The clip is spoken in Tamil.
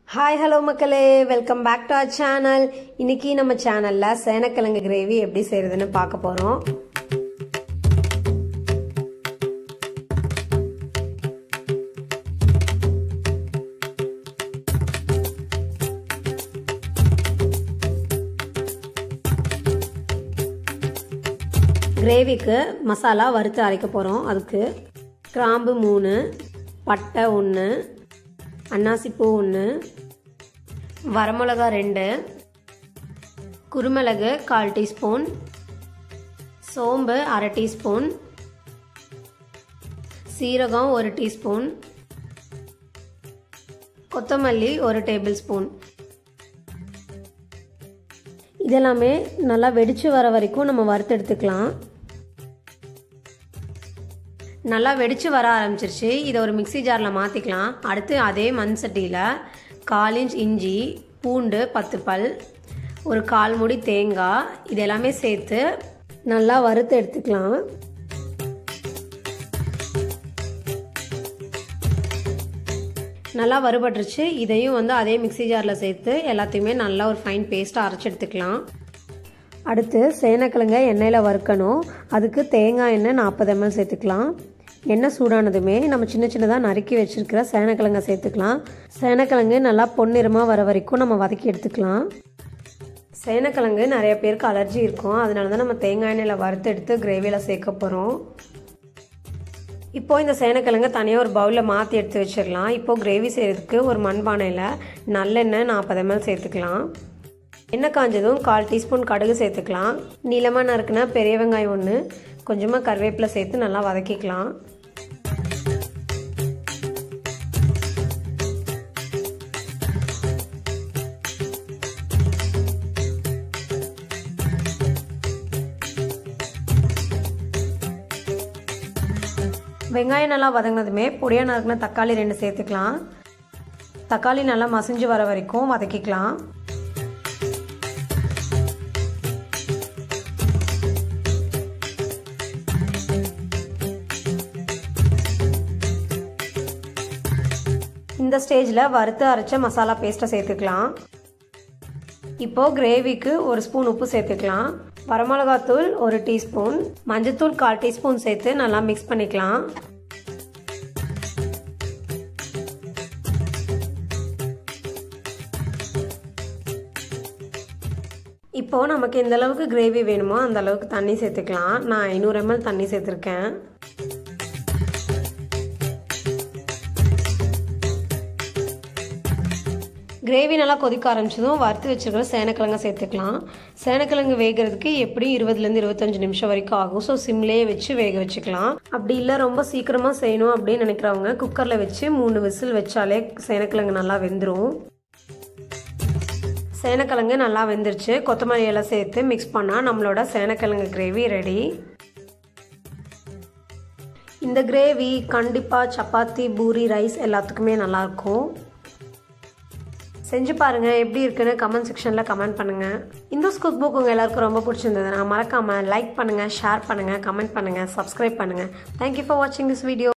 ஹாய் ஹலோ மக்களே welcome back to our channel இன்னைக்கு நம்ம சேனல்ல சேனக்கிழங்கு கிரேவி எப்படி செய்யறதுன்னு பார்க்க போறோம் கிரேவிக்கு மசாலா வறுத்து அரைக்க போகிறோம் அதுக்கு கிராம்பு மூணு பட்டை ஒன்று அன்னாசிப்பூ ஒன்று வரமிளகா ரெண்டு குருமிளகு கால் டீஸ்பூன் சோம்பு அரை டீஸ்பூன் சீரகம் ஒரு டீஸ்பூன் கொத்தமல்லி ஒரு டேபிள் ஸ்பூன் இதெல்லாமே நல்லா வெடிச்சு வர வரைக்கும் நம்ம வறுத்து எடுத்துக்கலாம் நல்லா வெடிச்சு வர ஆரம்பிச்சிருச்சு இதை ஒரு மிக்சி ஜாரில் மாற்றிக்கலாம் அடுத்து அதே மண் சட்டியில் கால் இன்ச் இஞ்சி பூண்டு பத்து பல் ஒரு கால் முடி தேங்காய் இது எல்லாமே சேர்த்து நல்லா வறுத்து எடுத்துக்கலாம் நல்லா வறுபட்டுருச்சு இதையும் வந்து அதே மிக்சி ஜாரில் சேர்த்து எல்லாத்தையுமே நல்லா ஒரு ஃபைன் பேஸ்ட்டாக அரைச்சி எடுத்துக்கலாம் அடுத்து சேனக்கிழங்க எண்ணெயில் வறுக்கணும் அதுக்கு தேங்காய் எண்ணெய் நாற்பது எம்எல் சேர்த்துக்கலாம் எண்ணெய் சூடானதுமே நம்ம சின்ன சின்னதாக நறுக்கி வச்சுருக்கிற சேனக்கிழங்க சேர்த்துக்கலாம் சேனக்கிழங்கு நல்லா பொன்னிறமாக வர வரைக்கும் நம்ம வதக்கி எடுத்துக்கலாம் சேனக்கிழங்கு நிறைய பேருக்கு அலர்ஜி இருக்கும் அதனால தான் நம்ம தேங்காய் எண்ணெயில் வறுத்து எடுத்து கிரேவியில் சேர்க்க போகிறோம் இப்போது இந்த சேனக்கிழங்க தனியாக ஒரு பவுலில் மாற்றி எடுத்து வச்சிடலாம் இப்போது கிரேவி செய்கிறதுக்கு ஒரு மண்பானையில் நல்லெண்ணெய் நாற்பது எம்எல் சேர்த்துக்கலாம் எண்ணெய் காஞ்சதும் கால் டீஸ்பூன் கடுகு சேர்த்துக்கலாம் நீளமாக நறுக்குனா பெரிய வெங்காயம் ஒன்று கொஞ்சமாக கருவேப்பிலை சேர்த்து நல்லா வதக்கிக்கலாம் வெங்காயம் நல்லா வதங்கினதுமே பொடியாக நறுக்கின தக்காளி ரெண்டு சேர்த்துக்கலாம் தக்காளி நல்லா மசிஞ்சு வர வரைக்கும் வதக்கிக்கலாம் இந்த ஸ்டேஜில் வறுத்து அரைச்ச மசாலா பேஸ்ட்டை சேர்த்துக்கலாம் இப்போது கிரேவிக்கு ஒரு ஸ்பூன் உப்பு சேர்த்துக்கலாம் வரமிளகாத்தூள் ஒரு டீஸ்பூன் மஞ்சத்தூள் கால் டீஸ்பூன் சேர்த்து நல்லா மிக்ஸ் பண்ணிக்கலாம் இப்போ நமக்கு எந்த அளவுக்கு கிரேவி வேணுமோ அந்த அளவுக்கு தண்ணி சேர்த்துக்கலாம் நான் ஐநூறு எம்எல் தண்ணி சேர்த்துருக்கேன் கிரேவி நல்லா கொதிக்க ஆரம்பிச்சதும் வறுத்து வச்சுருக்கிற சேனக்கிழங்க சேர்த்துக்கலாம் சேனக்கிழங்கு வேகிறதுக்கு எப்படியும் இருபதுலேருந்து இருபத்தஞ்சு நிமிஷம் வரைக்கும் ஆகும் ஸோ சிம்லேயே வச்சு வேக வச்சுக்கலாம் அப்படி இல்லை ரொம்ப சீக்கிரமாக செய்யணும் அப்படின்னு நினைக்கிறவங்க குக்கரில் வச்சு மூணு விசில் வச்சாலே சேனக்கிழங்கு நல்லா வெந்துடும் சேனக்கிழங்கு நல்லா வெந்துருச்சு கொத்தமல்லி எல்லாம் சேர்த்து மிக்ஸ் பண்ணால் நம்மளோட சேனக்கிழங்கு கிரேவி ரெடி இந்த கிரேவி கண்டிப்பாக சப்பாத்தி பூரி ரைஸ் எல்லாத்துக்குமே நல்லாயிருக்கும் செஞ்சு பாருங்கள் எப்படி இருக்குன்னு கமெண்ட் செக்ஷனில் கமெண்ட் பண்ணுங்கள் இந்த குக் புக் உங்கள் எல்லாருக்கும் ரொம்ப பிடிச்சிருந்ததுன்னா மறக்காமல் லைக் பண்ணுங்கள் ஷேர் பண்ணுங்கள் கமெண்ட் பண்ணுங்கள் சப்ஸ்கிரைப் பண்ணுங்கள் தேங்க்யூ ஃபார் வாட்சிங் திஸ் வீடியோ